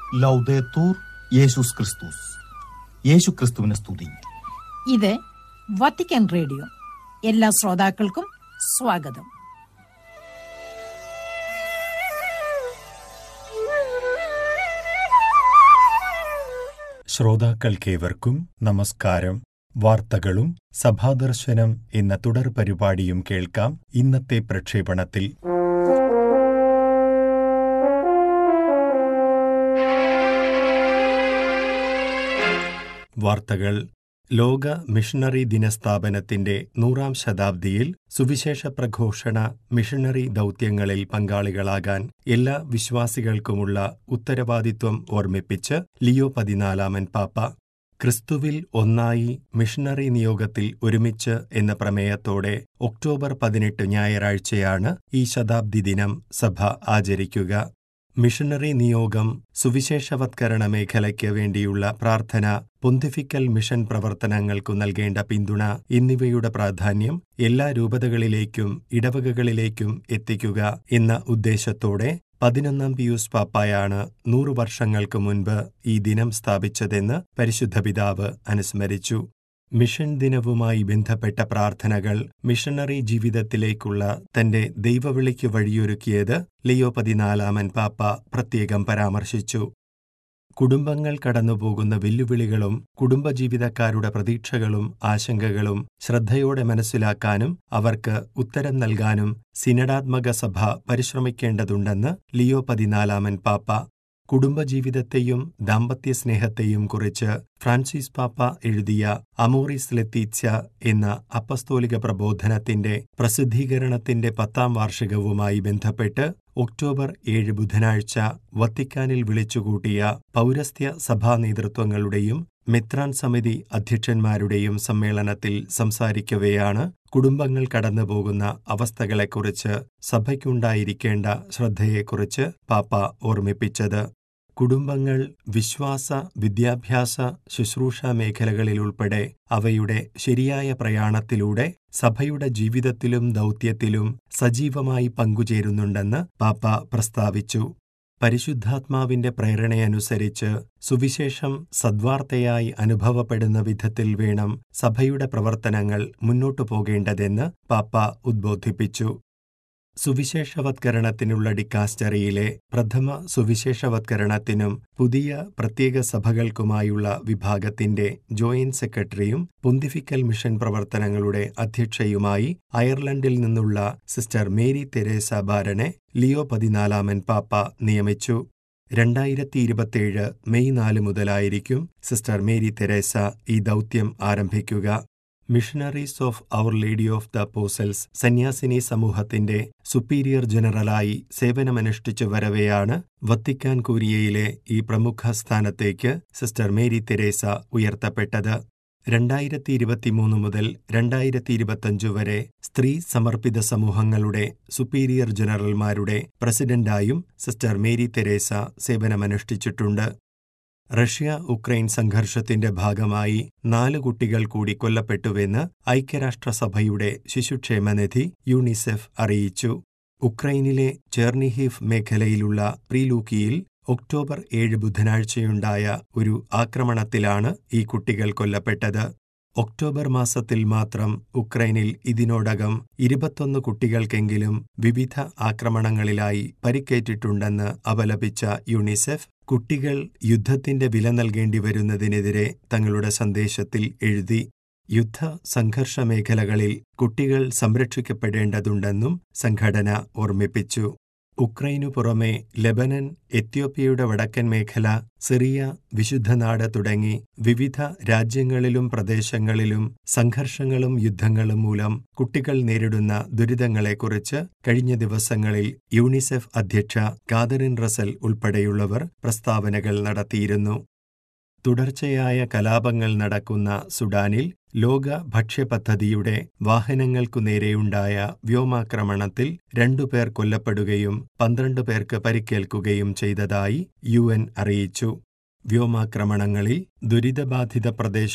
ലൗദേത്തൂർ യേശുസ് ക്രിസ്തുസ് യേശു ക്രിസ്തുവിനെ സ്തുതി ഇത് വത്തിക്കാൻ റേഡിയോ എല്ലാ ശ്രോതാക്കൾക്കും സ്വാഗതം ശ്രോതാക്കൾക്കേവർക്കും നമസ്കാരം വാർത്തകളും സഭാദർശനം എന്ന തുടർ പരിപാടിയും കേൾക്കാം ഇന്നത്തെ പ്രക്ഷേപണത്തിൽ വാർത്തകൾ ലോക മിഷണറി ദിനസ്ഥാപനത്തിന്റെ നൂറാം ശതാബ്ദിയിൽ സുവിശേഷ പ്രഘോഷണ മിഷണറി ദൗത്യങ്ങളിൽ പങ്കാളികളാകാൻ എല്ലാ വിശ്വാസികൾക്കുമുള്ള ഉത്തരവാദിത്വം ഓർമ്മിപ്പിച്ച് ലിയോ പതിനാലാമൻ പാപ്പ ക്രിസ്തുവിൽ ഒന്നായി മിഷണറി നിയോഗത്തിൽ ഒരുമിച്ച് എന്ന പ്രമേയത്തോടെ ഒക്ടോബർ പതിനെട്ട് ഞായറാഴ്ചയാണ് ഈ ശതാബ്ദി ദിനം സഭ ആചരിക്കുക മിഷണറി നിയോഗം സുവിശേഷവത്കരണ മേഖലയ്ക്ക് വേണ്ടിയുള്ള പ്രാർത്ഥന പൊന്തിഫിക്കൽ മിഷൻ പ്രവർത്തനങ്ങൾക്കു നൽകേണ്ട പിന്തുണ എന്നിവയുടെ പ്രാധാന്യം എല്ലാ രൂപതകളിലേക്കും ഇടവകകളിലേക്കും എത്തിക്കുക എന്ന ഉദ്ദേശത്തോടെ പതിനൊന്നാം പിയൂസ് പാപ്പായാണ് നൂറു വർഷങ്ങൾക്ക് മുൻപ് ഈ ദിനം സ്ഥാപിച്ചതെന്ന് പരിശുദ്ധ പിതാവ് അനുസ്മരിച്ചു മിഷൻ ദിനവുമായി ബന്ധപ്പെട്ട പ്രാർത്ഥനകൾ മിഷണറി ജീവിതത്തിലേക്കുള്ള തന്റെ ദൈവവിളിക്ക് വഴിയൊരുക്കിയത് ലിയോ പതിനാലാമൻ പാപ്പ പ്രത്യേകം പരാമർശിച്ചു കുടുംബങ്ങൾ കടന്നുപോകുന്ന വെല്ലുവിളികളും കുടുംബജീവിതക്കാരുടെ പ്രതീക്ഷകളും ആശങ്കകളും ശ്രദ്ധയോടെ മനസ്സിലാക്കാനും അവർക്ക് ഉത്തരം നൽകാനും സിനഡാത്മക സഭ പരിശ്രമിക്കേണ്ടതുണ്ടെന്ന് ലിയോ പതിനാലാമൻ പാപ്പ കുടുംബജീവിതത്തെയും ദാമ്പത്യ സ്നേഹത്തെയും കുറിച്ച് ഫ്രാൻസിസ് പാപ്പ എഴുതിയ അമോറിസ് ലെത്തീച്ച എന്ന അപ്പസ്തോലിക പ്രബോധനത്തിന്റെ പ്രസിദ്ധീകരണത്തിന്റെ പത്താം വാർഷികവുമായി ബന്ധപ്പെട്ട് ഒക്ടോബർ ഏഴ് ബുധനാഴ്ച വത്തിക്കാനിൽ വിളിച്ചുകൂട്ടിയ പൗരസ്ത്യ സഭാ നേതൃത്വങ്ങളുടെയും മെത്രാൻ സമിതി അധ്യക്ഷന്മാരുടെയും സമ്മേളനത്തിൽ സംസാരിക്കവെയാണ് കുടുംബങ്ങൾ കടന്നുപോകുന്ന അവസ്ഥകളെക്കുറിച്ച് സഭയ്ക്കുണ്ടായിരിക്കേണ്ട ശ്രദ്ധയെക്കുറിച്ച് പാപ്പ ഓർമ്മിപ്പിച്ചത് കുടുംബങ്ങൾ വിശ്വാസ വിദ്യാഭ്യാസ ശുശ്രൂഷ മേഖലകളിലുൾപ്പെടെ അവയുടെ ശരിയായ പ്രയാണത്തിലൂടെ സഭയുടെ ജീവിതത്തിലും ദൗത്യത്തിലും സജീവമായി പങ്കുചേരുന്നുണ്ടെന്ന് പാപ്പ പ്രസ്താവിച്ചു പരിശുദ്ധാത്മാവിന്റെ പ്രേരണയനുസരിച്ച് സുവിശേഷം സദ്വാർത്തയായി അനുഭവപ്പെടുന്ന വിധത്തിൽ വേണം സഭയുടെ പ്രവർത്തനങ്ങൾ മുന്നോട്ടു പോകേണ്ടതെന്ന് പാപ്പ ഉദ്ബോധിപ്പിച്ചു സുവിശേഷവത്കരണത്തിനുള്ള ഡിക്കാസ്റ്ററിയിലെ പ്രഥമ സുവിശേഷവത്കരണത്തിനും പുതിയ പ്രത്യേക സഭകൾക്കുമായുള്ള വിഭാഗത്തിന്റെ ജോയിന്റ് സെക്രട്ടറിയും പൊന്തിഫിക്കൽ മിഷൻ പ്രവർത്തനങ്ങളുടെ അധ്യക്ഷയുമായി അയർലൻഡിൽ നിന്നുള്ള സിസ്റ്റർ മേരി തെരേസ ബാരനെ ലിയോ പതിനാലാമൻ പാപ്പ നിയമിച്ചു രണ്ടായിരത്തി ഇരുപത്തിയേഴ് മെയ് നാല് മുതലായിരിക്കും സിസ്റ്റർ മേരി തെരേസ ഈ ദൗത്യം ആരംഭിക്കുക missionaries of our lady of the apostles സന്യാസിനി സമൂഹത്തിന്റെ സുപ്പീരിയർ ജനറലായി സേവനമനുഷ്ഠിച്ചു വരവെയാണ് വത്തിക്കാൻ കൂരിയയിലെ ഈ പ്രമുഖ സ്ഥാനത്തേക്ക് സിസ്റ്റർ മേരി തെരേസ ഉയർത്തപ്പെട്ടത് രണ്ടായിരത്തി ഇരുപത്തിമൂന്ന് മുതൽ രണ്ടായിരത്തി ഇരുപത്തഞ്ച് വരെ സ്ത്രീ സമർപ്പിത സമൂഹങ്ങളുടെ സുപ്പീരിയർ ജനറൽമാരുടെ പ്രസിഡന്റായും സിസ്റ്റർ മേരി തെരേസ സേവനമനുഷ്ഠിച്ചിട്ടുണ്ട് റഷ്യ ഉക്രൈൻ സംഘർഷത്തിന്റെ ഭാഗമായി നാല് കുട്ടികൾ കൂടി കൊല്ലപ്പെട്ടുവെന്ന് ഐക്യരാഷ്ട്രസഭയുടെ ശിശുക്ഷേമനിധി യൂണിസെഫ് അറിയിച്ചു ഉക്രൈനിലെ ചെർണിഹീവ് മേഖലയിലുള്ള പ്രീലൂക്കിയിൽ ഒക്ടോബർ ഏഴ് ബുധനാഴ്ചയുണ്ടായ ഒരു ആക്രമണത്തിലാണ് ഈ കുട്ടികൾ കൊല്ലപ്പെട്ടത് ഒക്ടോബർ മാസത്തിൽ മാത്രം ഉക്രൈനിൽ ഇതിനോടകം ഇരുപത്തൊന്ന് കുട്ടികൾക്കെങ്കിലും വിവിധ ആക്രമണങ്ങളിലായി പരിക്കേറ്റിട്ടുണ്ടെന്ന് അപലപിച്ച യുണിസെഫ് കുട്ടികൾ യുദ്ധത്തിന്റെ വില നൽകേണ്ടി വരുന്നതിനെതിരെ തങ്ങളുടെ സന്ദേശത്തിൽ എഴുതി യുദ്ധ സംഘർഷ മേഖലകളിൽ കുട്ടികൾ സംരക്ഷിക്കപ്പെടേണ്ടതുണ്ടെന്നും സംഘടന ഓർമ്മിപ്പിച്ചു ഉക്രൈനു പുറമെ ലെബനൻ എത്യോപ്യയുടെ വടക്കൻ മേഖല സിറിയ വിശുദ്ധനാട് തുടങ്ങി വിവിധ രാജ്യങ്ങളിലും പ്രദേശങ്ങളിലും സംഘർഷങ്ങളും യുദ്ധങ്ങളും മൂലം കുട്ടികൾ നേരിടുന്ന ദുരിതങ്ങളെക്കുറിച്ച് കഴിഞ്ഞ ദിവസങ്ങളിൽ യൂണിസെഫ് അധ്യക്ഷ കാതറിൻ റസൽ ഉൾപ്പെടെയുള്ളവർ പ്രസ്താവനകൾ നടത്തിയിരുന്നു തുടർച്ചയായ കലാപങ്ങൾ നടക്കുന്ന സുഡാനിൽ ലോക ഭക്ഷ്യപദ്ധതിയുടെ വാഹനങ്ങൾക്കു നേരെയുണ്ടായ വ്യോമാക്രമണത്തിൽ രണ്ടുപേർ കൊല്ലപ്പെടുകയും പന്ത്രണ്ട് പേർക്ക് പരിക്കേൽക്കുകയും ചെയ്തതായി യു അറിയിച്ചു വ്യോമാക്രമണങ്ങളിൽ ദുരിതബാധിത പ്രദേശ